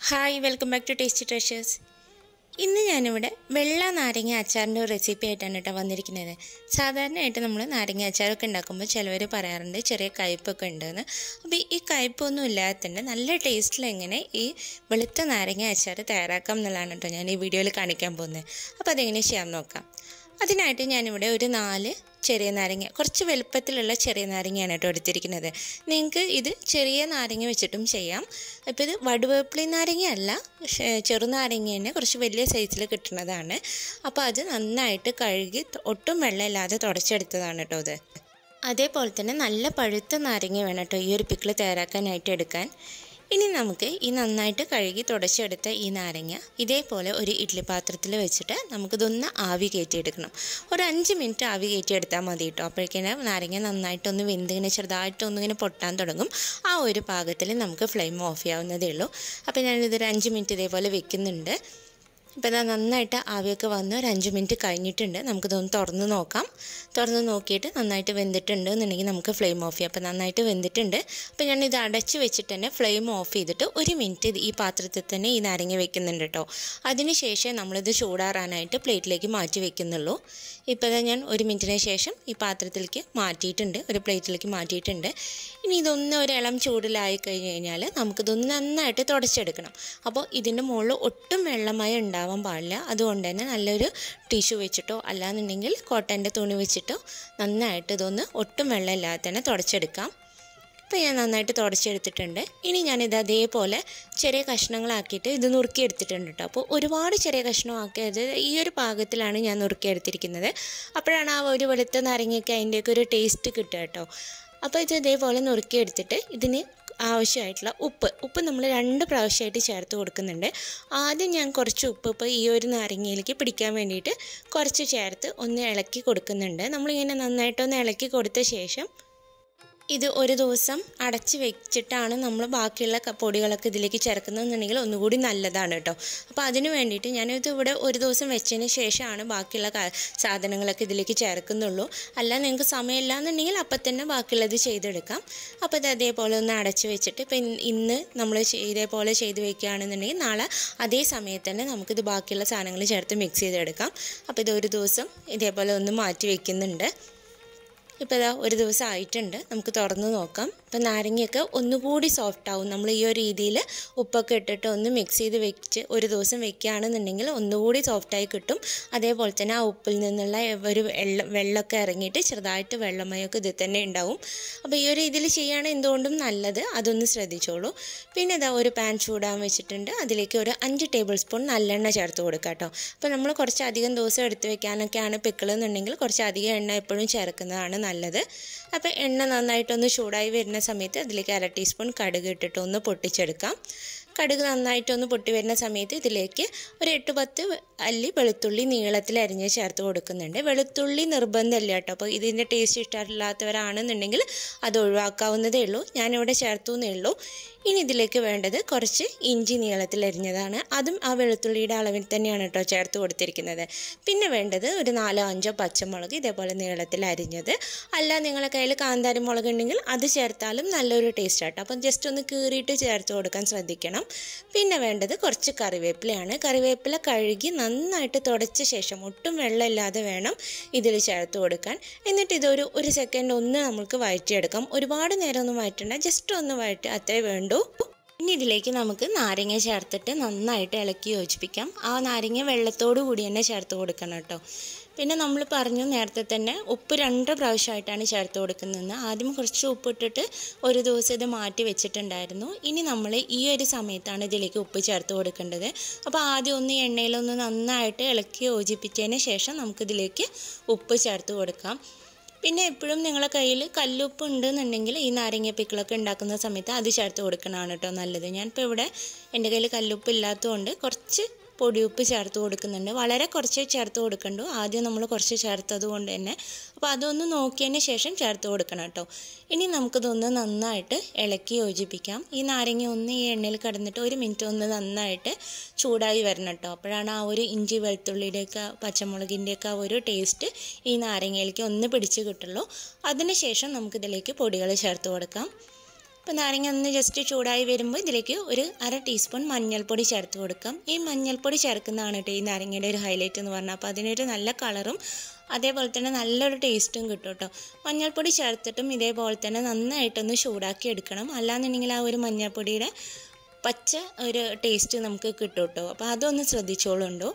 hi welcome back to tasty treasures ഇന്ന് ഞാനിവിടെ വെള്ള നാരങ്ങ അച്ചാറിൻ്റെ ഒരു റെസിപ്പി ആയിട്ടാണ് കേട്ടോ വന്നിരിക്കുന്നത് സാധാരണയായിട്ട് നമ്മൾ നാരങ്ങ അച്ചാറൊക്കെ ഉണ്ടാക്കുമ്പോൾ ചിലവർ പറയാറുണ്ട് ചെറിയ കയ്പ്പൊക്കെ ഉണ്ടെന്ന് അപ്പോൾ ഈ കയ്പ്പൊന്നും ഇല്ലാതെ തന്നെ നല്ല ടേസ്റ്റിൽ എങ്ങനെ ഈ വെളുത്ത നാരങ്ങ അച്ചാർ തയ്യാറാക്കാം എന്നുള്ളതാണ് കേട്ടോ ഞാൻ ഈ വീഡിയോയിൽ കാണിക്കാൻ പോകുന്നത് അപ്പോൾ അതെങ്ങനെ ചെയ്യാൻ നോക്കാം അതിനായിട്ട് ഞാനിവിടെ ഒരു നാല് ചെറിയ നാരങ്ങ കുറച്ച് വലുപ്പത്തിലുള്ള ചെറിയ നാരങ്ങയാണ് കേട്ടോ എടുത്തിരിക്കുന്നത് നിങ്ങൾക്ക് ഇത് ചെറിയ നാരങ്ങ വെച്ചിട്ടും ചെയ്യാം ഇപ്പോൾ ഇത് വടുവേപ്പിളി നാരങ്ങ അല്ല പക്ഷേ ചെറുനാരങ്ങ തന്നെ കുറച്ച് വലിയ സൈസിൽ കിട്ടുന്നതാണ് അപ്പോൾ അത് നന്നായിട്ട് കഴുകി ഒട്ടും വെള്ളമില്ലാതെ തുടച്ചെടുത്തതാണ് കേട്ടോ ഇത് അതേപോലെ തന്നെ നല്ല പഴുത്ത നാരങ്ങ വേണം കേട്ടോ ഈ ഒരു പിക്കിൾ തയ്യാറാക്കാനായിട്ട് എടുക്കാൻ ഇനി നമുക്ക് ഈ നന്നായിട്ട് കഴുകി തുടച്ചെടുത്ത ഈ നാരങ്ങ ഇതേപോലെ ഒരു ഇഡ്ഡലി പാത്രത്തിൽ വെച്ചിട്ട് നമുക്കിതൊന്ന് ആവി കയറ്റിയെടുക്കണം ഒരു അഞ്ച് മിനിറ്റ് ആവി കയറ്റിയെടുത്താൽ മതി കേട്ടോ അപ്പോഴേക്കിനെ നാരങ്ങ നന്നായിട്ടൊന്ന് വെന്തിങ്ങനെ ചെറുതായിട്ടൊന്നിങ്ങനെ പൊട്ടാൻ തുടങ്ങും ആ ഒരു പാകത്തിൽ നമുക്ക് ഫ്ലെയിം ഓഫ് ചെയ്യാവുന്നതേ ഉള്ളൂ അപ്പോൾ ഞാനിതൊരു അഞ്ച് മിനിറ്റ് ഇതേപോലെ വെക്കുന്നുണ്ട് ഇപ്പോൾ ഇതാ നന്നായിട്ട് ആവിയൊക്കെ വന്ന് ഒരു അഞ്ച് മിനിറ്റ് കഴിഞ്ഞിട്ടുണ്ട് നമുക്കിതൊന്ന് തുറന്ന് നോക്കാം തുറന്ന് നോക്കിയിട്ട് നന്നായിട്ട് വെന്തിട്ടുണ്ട് എന്നുണ്ടെങ്കിൽ നമുക്ക് ഫ്ലെയിം ഓഫ് ചെയ്യാം അപ്പോൾ നന്നായിട്ട് വെന്തിട്ടുണ്ട് അപ്പോൾ ഞാൻ ഇത് അടച്ച് വെച്ചിട്ട് തന്നെ ഫ്ലെയിം ഓഫ് ചെയ്തിട്ട് ഒരു മിനിറ്റ് ഈ പാത്രത്തിൽ തന്നെ ഈ നാരങ്ങ വെക്കുന്നുണ്ട് കേട്ടോ അതിന് ശേഷം നമ്മളിത് ചൂടാറാനായിട്ട് പ്ലേറ്റിലേക്ക് മാറ്റി വെക്കുന്നുള്ളൂ ഇപ്പോൾ ഇതാ ഞാൻ ഒരു മിനിറ്റിന് ശേഷം ഈ പാത്രത്തിലേക്ക് മാറ്റിയിട്ടുണ്ട് ഒരു പ്ലേറ്റിലേക്ക് മാറ്റിയിട്ടുണ്ട് ഇനി ഇതൊന്ന് ഒരു ഇളം ചൂടിലായി കഴിഞ്ഞ് കഴിഞ്ഞാൽ നമുക്കിതൊന്ന് നന്നായിട്ട് തുടച്ചെടുക്കണം അപ്പോൾ ഇതിൻ്റെ മുകളിൽ ഒട്ടും വെള്ളമയം ഉണ്ടാവാൻ പാടില്ല അതുകൊണ്ട് തന്നെ നല്ലൊരു ടിഷ്യൂ വെച്ചിട്ടോ അല്ലാന്നുണ്ടെങ്കിൽ കോട്ടൻ്റെ തുണി വെച്ചിട്ടോ നന്നായിട്ട് ഇതൊന്ന് ഒട്ടും വെള്ളമില്ലാതെ തന്നെ തുടച്ചെടുക്കാം ഇപ്പോൾ ഞാൻ നന്നായിട്ട് തുടച്ചെടുത്തിട്ടുണ്ട് ഇനി ഞാനിത് അതേപോലെ ചെറിയ കഷ്ണങ്ങളാക്കിയിട്ട് ഇത് നുറുക്കിയെടുത്തിട്ടുണ്ട് കേട്ടോ അപ്പോൾ ഒരുപാട് ചെറിയ കഷ്ണമാക്കിയത് ഈ ഒരു പാകത്തിലാണ് ഞാൻ നുറുക്കിയെടുത്തിരിക്കുന്നത് അപ്പോഴാണ് ആ ഒരു വെളുത്ത നാരങ്ങയ്ക്ക് അതിൻ്റെയൊക്കെ ഒരു ടേസ്റ്റ് കിട്ടുക കേട്ടോ അപ്പോൾ ഇത് ഇതേപോലെ നുറുക്കിയെടുത്തിട്ട് ഇതിന് ആവശ്യമായിട്ടുള്ള ഉപ്പ് ഉപ്പ് നമ്മൾ രണ്ട് പ്രാവശ്യമായിട്ട് ചേർത്ത് കൊടുക്കുന്നുണ്ട് ആദ്യം ഞാൻ കുറച്ച് ഉപ്പ് ഇപ്പോൾ ഈ ഒരു നാരങ്ങയിലേക്ക് പിടിക്കാൻ വേണ്ടിയിട്ട് കുറച്ച് ചേർത്ത് ഒന്ന് ഇളക്കി കൊടുക്കുന്നുണ്ട് നമ്മളിങ്ങനെ നന്നായിട്ടൊന്ന് ഇളക്കി കൊടുത്ത ശേഷം ഇത് ഒരു ദിവസം അടച്ച് വെച്ചിട്ടാണ് നമ്മൾ ബാക്കിയുള്ള പൊടികളൊക്കെ ഇതിലേക്ക് ചേർക്കുന്നതെന്നുണ്ടെങ്കിൽ ഒന്നുകൂടി നല്ലതാണ് കേട്ടോ അപ്പോൾ അതിന് വേണ്ടിയിട്ട് ഞാനിത് ഇവിടെ ഒരു ദിവസം വെച്ചതിന് ശേഷമാണ് ബാക്കിയുള്ള സാധനങ്ങളൊക്കെ ഇതിലേക്ക് ചേർക്കുന്നുള്ളൂ അല്ല നിങ്ങൾക്ക് സമയമില്ല എന്നുണ്ടെങ്കിൽ അപ്പം തന്നെ ബാക്കിയുള്ളത് ചെയ്തെടുക്കാം അപ്പോൾ ഇത് അതേപോലെ ഒന്ന് അടച്ച് വെച്ചിട്ട് ഇപ്പം ഇന്ന് നമ്മൾ ഇതേപോലെ ചെയ്ത് വെക്കുകയാണെന്നുണ്ടെങ്കിൽ നാളെ അതേ സമയത്ത് തന്നെ നമുക്കിത് ബാക്കിയുള്ള സാധനങ്ങൾ ചേർത്ത് മിക്സ് ചെയ്തെടുക്കാം അപ്പോൾ ഇത് ഒരു ദിവസം ഇതേപോലെ ഒന്ന് മാറ്റി വെക്കുന്നുണ്ട് ഇപ്പോൾ ഇതാ ഒരു ദിവസം ആയിട്ടുണ്ട് നമുക്ക് തുറന്ന് നോക്കാം ഇപ്പം നാരങ്ങയൊക്കെ ഒന്നുകൂടി സോഫ്റ്റ് ആവും നമ്മൾ ഈ ഒരു രീതിയിൽ ഉപ്പൊക്കെ ഇട്ടിട്ട് ഒന്ന് മിക്സ് ചെയ്ത് വെച്ച് ഒരു ദിവസം വെക്കുകയാണെന്നുണ്ടെങ്കിൽ ഒന്നുകൂടി സോഫ്റ്റായി കിട്ടും അതേപോലെ തന്നെ ആ ഉപ്പിൽ നിന്നുള്ള ഒരു വെള്ളം വെള്ളമൊക്കെ ഇറങ്ങിയിട്ട് ചെറുതായിട്ട് വെള്ളമയൊക്കെ ഇതിൽ തന്നെ ഉണ്ടാവും അപ്പോൾ ഈ ഒരു രീതിയിൽ ചെയ്യുകയാണ് എന്തുകൊണ്ടും നല്ലത് അതൊന്ന് ശ്രദ്ധിച്ചോളൂ പിന്നെ ഇതാ ഒരു പാൻ ചൂടാൻ വെച്ചിട്ടുണ്ട് അതിലേക്ക് ഒരു അഞ്ച് ടേബിൾ സ്പൂൺ നല്ലെണ്ണ ചേർത്ത് കൊടുക്കുക കേട്ടോ അപ്പോൾ നമ്മൾ കുറച്ച് അധികം ദിവസം എടുത്ത് വെക്കാനൊക്കെയാണ് പിക്കിളെന്നുണ്ടെങ്കിൽ കുറച്ച് അധികം എണ്ണ എപ്പോഴും ചേർക്കുന്നതാണ് നല്ലത് അപ്പോൾ എണ്ണ നന്നായിട്ടൊന്ന് ചൂടായി വരുന്ന സമയത്ത് അതിലേക്ക് അര ടീസ്പൂൺ കടുക് ഇട്ടിട്ട് ഒന്ന് പൊട്ടിച്ചെടുക്കാം കടുക് നന്നായിട്ടൊന്ന് പൊട്ടി വരുന്ന സമയത്ത് ഇതിലേക്ക് ഒരു എട്ട് പത്ത് അല്ലി വെളുത്തുള്ളി നീളത്തിൽ അരിഞ്ഞ് ചേർത്ത് കൊടുക്കുന്നുണ്ട് വെളുത്തുള്ളി നിർബന്ധമില്ല കേട്ടോ അപ്പോൾ ഇതിൻ്റെ ടേസ്റ്റ് ഇഷ്ടമില്ലാത്തവരാണെന്നുണ്ടെങ്കിൽ അത് ഒഴിവാക്കാവുന്നതേ ഉള്ളൂ ഞാനിവിടെ ചേർത്തു എന്നേ ഉള്ളൂ ഇനി ഇതിലേക്ക് വേണ്ടത് കുറച്ച് ഇഞ്ചി നീളത്തിൽ അരിഞ്ഞതാണ് അതും ആ വെളുത്തുള്ളിയുടെ അളവിൽ തന്നെയാണ് കേട്ടോ ചേർത്ത് കൊടുത്തിരിക്കുന്നത് പിന്നെ വേണ്ടത് ഒരു നാലോ അഞ്ചോ പച്ചമുളക് ഇതേപോലെ നീളത്തിൽ അരിഞ്ഞത് അല്ല നിങ്ങളുടെ കയ്യിൽ കാന്താരി മുളക് ഉണ്ടെങ്കിൽ അത് ചേർത്താലും നല്ലൊരു ടേസ്റ്റ് ആട്ടോ അപ്പം ജസ്റ്റ് ഒന്ന് കീറിയിട്ട് ചേർത്ത് കൊടുക്കാൻ ശ്രദ്ധിക്കണം പിന്നെ വേണ്ടത് കുറച്ച് കറിവേപ്പിലയാണ് കറിവേപ്പില കഴുകി നന്നായിട്ട് തുടച്ച ശേഷം ഒട്ടും വെള്ളമില്ലാതെ വേണം ഇതിൽ ചേർത്ത് കൊടുക്കാൻ എന്നിട്ട് ഇതൊരു ഒരു സെക്കൻഡ് ഒന്ന് നമുക്ക് വഴറ്റിയെടുക്കാം ഒരുപാട് നേരം ഒന്നും വഴറ്റണ്ട ജസ്റ്റ് ഒന്ന് വഴറ്റി അത്രേ വേണ്ടൂ ഇനി ഇതിലേക്ക് നമുക്ക് നാരങ്ങ ചേർത്തിട്ട് നന്നായിട്ട് ഇളക്കി യോജിപ്പിക്കാം ആ നാരങ്ങ വെള്ളത്തോടു കൂടി തന്നെ ചേർത്ത് കൊടുക്കണം കേട്ടോ പിന്നെ നമ്മൾ പറഞ്ഞു നേരത്തെ തന്നെ ഉപ്പ് രണ്ട് പ്രാവശ്യമായിട്ടാണ് ചേർത്ത് കൊടുക്കുന്നത് ആദ്യം കുറച്ച് ഉപ്പ് ഇട്ടിട്ട് ഒരു ദിവസം ഇത് മാറ്റി വെച്ചിട്ടുണ്ടായിരുന്നു ഇനി നമ്മൾ ഈ ഒരു സമയത്താണ് ഇതിലേക്ക് ഉപ്പ് ചേർത്ത് കൊടുക്കേണ്ടത് അപ്പോൾ ആദ്യം ഒന്ന് എണ്ണയിലൊന്ന് നന്നായിട്ട് ഇളക്കി യോജിപ്പിച്ചതിന് ശേഷം നമുക്കിതിലേക്ക് ഉപ്പ് ചേർത്ത് കൊടുക്കാം പിന്നെ എപ്പോഴും നിങ്ങളുടെ കയ്യിൽ കല്ലുപ്പ് ഉണ്ടെന്നുണ്ടെങ്കിൽ ഈ നാരങ്ങ പിക്കിളൊക്കെ ഉണ്ടാക്കുന്ന സമയത്ത് അത് ചേർത്ത് കൊടുക്കണതാണ് കേട്ടോ നല്ലത് ഞാനിപ്പോൾ ഇവിടെ എൻ്റെ കയ്യിൽ കല്ലുപ്പ് ഇല്ലാത്തതുകൊണ്ട് കുറച്ച് പൊടിയുപ്പ് ചേർത്ത് കൊടുക്കുന്നുണ്ട് വളരെ കുറച്ച് ചേർത്ത് കൊടുക്കണ്ടു ആദ്യം നമ്മൾ കുറച്ച് ചേർത്തത് കൊണ്ട് തന്നെ അപ്പോൾ അതൊന്ന് നോക്കിയതിന് ശേഷം ചേർത്ത് കൊടുക്കണം കേട്ടോ ഇനി നമുക്കിതൊന്ന് നന്നായിട്ട് ഇളക്കി യോജിപ്പിക്കാം ഈ നാരങ്ങ ഒന്ന് ഈ എണ്ണയിൽ കിടന്നിട്ട് ഒരു മിനിറ്റ് ഒന്ന് നന്നായിട്ട് ചൂടായി വരണം കേട്ടോ അപ്പോഴാണ് ആ ഒരു ഇഞ്ചി വെളുത്തുള്ളിയുടെയൊക്കെ പച്ചമുളകിൻ്റെയൊക്കെ ആ ഒരു ടേസ്റ്റ് ഈ നാരങ്ങയിലേക്ക് ഒന്ന് പിടിച്ച് കിട്ടുള്ളൂ അതിന് ശേഷം നമുക്കിതിലേക്ക് പൊടികൾ ചേർത്ത് കൊടുക്കാം അപ്പോൾ നാരങ്ങ ഒന്ന് ജസ്റ്റ് ചൂടായി വരുമ്പോൾ ഇതിലേക്ക് ഒരു അര ടീസ്പൂൺ മഞ്ഞൾപ്പൊടി ചേർത്ത് കൊടുക്കാം ഈ മഞ്ഞൾപ്പൊടി ചേർക്കുന്നതാണ് കേട്ടോ ഈ നാരങ്ങയുടെ ഒരു ഹൈലൈറ്റ് എന്ന് പറഞ്ഞാൽ അപ്പോൾ അതിനൊരു നല്ല കളറും അതേപോലെ തന്നെ നല്ലൊരു ടേസ്റ്റും കിട്ടും കേട്ടോ മഞ്ഞൾപ്പൊടി ചേർത്തിട്ടും ഇതേപോലെ തന്നെ നന്നായിട്ടൊന്ന് ചൂടാക്കി എടുക്കണം അല്ലാന്നുണ്ടെങ്കിൽ ആ ഒരു മഞ്ഞൾപ്പൊടിയുടെ പച്ച ഒരു ടേസ്റ്റ് നമുക്ക് കിട്ടും കേട്ടോ അപ്പോൾ അതൊന്ന് ശ്രദ്ധിച്ചോളുണ്ടോ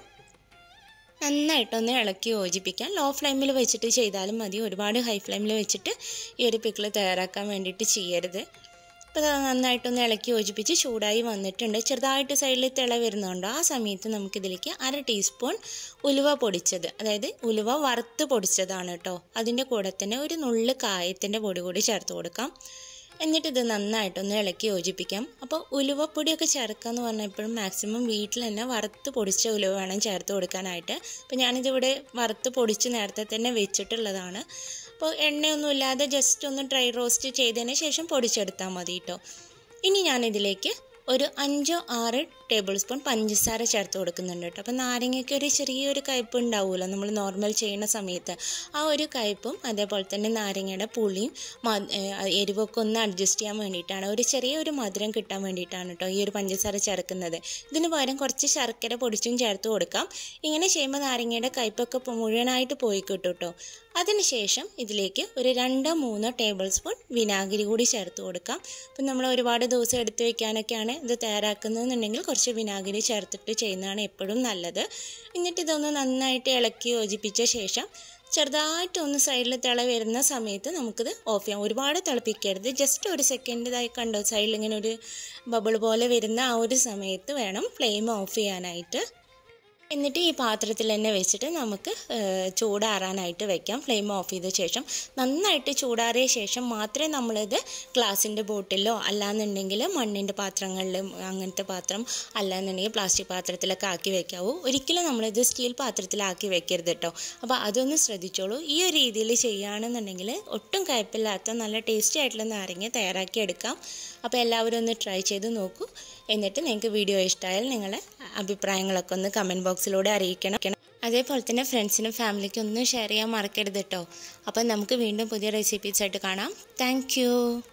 നന്നായിട്ടൊന്ന് ഇളക്കി യോജിപ്പിക്കാം ലോ ഫ്ലെയിമിൽ വെച്ചിട്ട് ചെയ്താലും മതി ഒരുപാട് ഹൈ ഫ്ലെയിമിൽ വെച്ചിട്ട് ഈ ഒരു പിക്കിൾ തയ്യാറാക്കാൻ വേണ്ടിയിട്ട് ചെയ്യരുത് അപ്പോൾ അത് നന്നായിട്ടൊന്ന് ഇളക്കി യോജിപ്പിച്ച് ചൂടായി വന്നിട്ടുണ്ട് ചെറുതായിട്ട് സൈഡിൽ തിള വരുന്നുണ്ടോ ആ സമയത്ത് നമുക്കിതിലേക്ക് അര ടീസ്പൂൺ ഉലുവ പൊടിച്ചത് അതായത് ഉലുവ വറുത്ത് പൊടിച്ചതാണ് കേട്ടോ അതിൻ്റെ കൂടെ തന്നെ ഒരു നുള്ള് കായത്തിൻ്റെ പൊടി കൂടി ചേർത്ത് കൊടുക്കാം എന്നിട്ട് ഇത് നന്നായിട്ടൊന്ന് ഇളക്കി യോജിപ്പിക്കാം അപ്പോൾ ഉലുവപ്പൊടിയൊക്കെ ചേർക്കുക എന്ന് പറഞ്ഞാൽ എപ്പോഴും മാക്സിമം വീട്ടിൽ തന്നെ വറുത്ത് പൊടിച്ച ഉലുവ വേണം ചേർത്ത് കൊടുക്കാനായിട്ട് അപ്പോൾ ഞാനിതിവിടെ വറുത്ത് പൊടിച്ച് നേരത്തെ തന്നെ വെച്ചിട്ടുള്ളതാണ് അപ്പോൾ എണ്ണയൊന്നും ഇല്ലാതെ ജസ്റ്റ് ഒന്ന് ഡ്രൈ റോസ്റ്റ് ചെയ്തതിന് ശേഷം പൊടിച്ചെടുത്താൽ മതി കേട്ടോ ഇനി ഞാനിതിലേക്ക് ഒരു അഞ്ചോ ആറ് ടേബിൾ സ്പൂൺ പഞ്ചസാര ചേർത്ത് കൊടുക്കുന്നുണ്ട് കേട്ടോ അപ്പോൾ നാരങ്ങയ്ക്ക് ഒരു ചെറിയൊരു കയ്പ്പ് ഉണ്ടാവുമല്ലോ നമ്മൾ നോർമൽ ചെയ്യുന്ന സമയത്ത് ആ ഒരു കയ്പ്പും അതേപോലെ തന്നെ നാരങ്ങയുടെ പുളിയും എരിവൊക്കെ ഒന്ന് അഡ്ജസ്റ്റ് ചെയ്യാൻ വേണ്ടിയിട്ടാണ് ഒരു ചെറിയൊരു മധുരം കിട്ടാൻ വേണ്ടിയിട്ടാണ് കേട്ടോ ഈ ഒരു പഞ്ചസാര ചേർക്കുന്നത് ഇതിന് പകരം കുറച്ച് ശർക്കര പൊടിച്ചും ചേർത്ത് കൊടുക്കാം ഇങ്ങനെ ചെയ്യുമ്പോൾ നാരങ്ങയുടെ കയ്പ്പൊക്കെ മുഴുവനായിട്ട് പോയി കിട്ടും കേട്ടോ അതിനുശേഷം ഇതിലേക്ക് ഒരു രണ്ടോ മൂന്നോ ടേബിൾ സ്പൂൺ വിനാഗിരി കൂടി ചേർത്ത് കൊടുക്കാം അപ്പം നമ്മൾ ഒരുപാട് ദിവസം എടുത്ത് വെക്കാനൊക്കെയാണ് ഇത് തയ്യാറാക്കുന്നതെന്നുണ്ടെങ്കിൽ കുറച്ച് വിനാഗിരി ചേർത്തിട്ട് ചെയ്യുന്നതാണ് എപ്പോഴും നല്ലത് എന്നിട്ട് ഇതൊന്ന് നന്നായിട്ട് ഇളക്കി യോജിപ്പിച്ച ശേഷം ചെറുതായിട്ട് ഒന്ന് സൈഡിൽ തിള വരുന്ന സമയത്ത് നമുക്കിത് ഓഫ് ചെയ്യാം ഒരുപാട് തിളപ്പിക്കരുത് ജസ്റ്റ് ഒരു സെക്കൻഡ് ഇതായി കണ്ടോ സൈഡിൽ ഇങ്ങനെ ഒരു ബബിൾ പോലെ വരുന്ന ആ ഒരു സമയത്ത് വേണം ഫ്ലെയിം ഓഫ് ചെയ്യാനായിട്ട് എന്നിട്ട് ഈ പാത്രത്തിൽ തന്നെ വെച്ചിട്ട് നമുക്ക് ചൂടാറാനായിട്ട് വെക്കാം ഫ്ലെയിം ഓഫ് ചെയ്ത ശേഷം നന്നായിട്ട് ചൂടാറിയ ശേഷം മാത്രമേ നമ്മളിത് ഗ്ലാസിൻ്റെ ബോട്ടിലോ അല്ലാന്നുണ്ടെങ്കിൽ മണ്ണിൻ്റെ പാത്രങ്ങളിലും അങ്ങനത്തെ പാത്രം അല്ലാന്നുണ്ടെങ്കിൽ പ്ലാസ്റ്റിക് പാത്രത്തിലൊക്കെ ആക്കി വെക്കാവൂ ഒരിക്കലും നമ്മളിത് സ്റ്റീൽ പാത്രത്തിലാക്കി വെക്കരുത് കേട്ടോ അപ്പോൾ അതൊന്ന് ശ്രദ്ധിച്ചോളൂ ഈ ഒരു രീതിയിൽ ചെയ്യുകയാണെന്നുണ്ടെങ്കിൽ ഒട്ടും കയ്പില്ലാത്ത നല്ല ടേസ്റ്റി ആയിട്ടുള്ള നാരങ്ങ തയ്യാറാക്കി എടുക്കാം അപ്പോൾ എല്ലാവരും ഒന്ന് ട്രൈ ചെയ്ത് നോക്കൂ എന്നിട്ട് നിങ്ങൾക്ക് വീഡിയോ ഇഷ്ടമായാൽ നിങ്ങളെ അഭിപ്രായങ്ങളൊക്കെ ഒന്ന് കമൻറ്റ് ബോക്സിലൂടെ അറിയിക്കണം അതേപോലെ തന്നെ ഫ്രണ്ട്സിനും ഫാമിലിക്കും ഒന്നും ഷെയർ ചെയ്യാൻ മറക്കരുത് കേട്ടോ അപ്പം നമുക്ക് വീണ്ടും പുതിയ റെസിപ്പീസായിട്ട് കാണാം താങ്ക്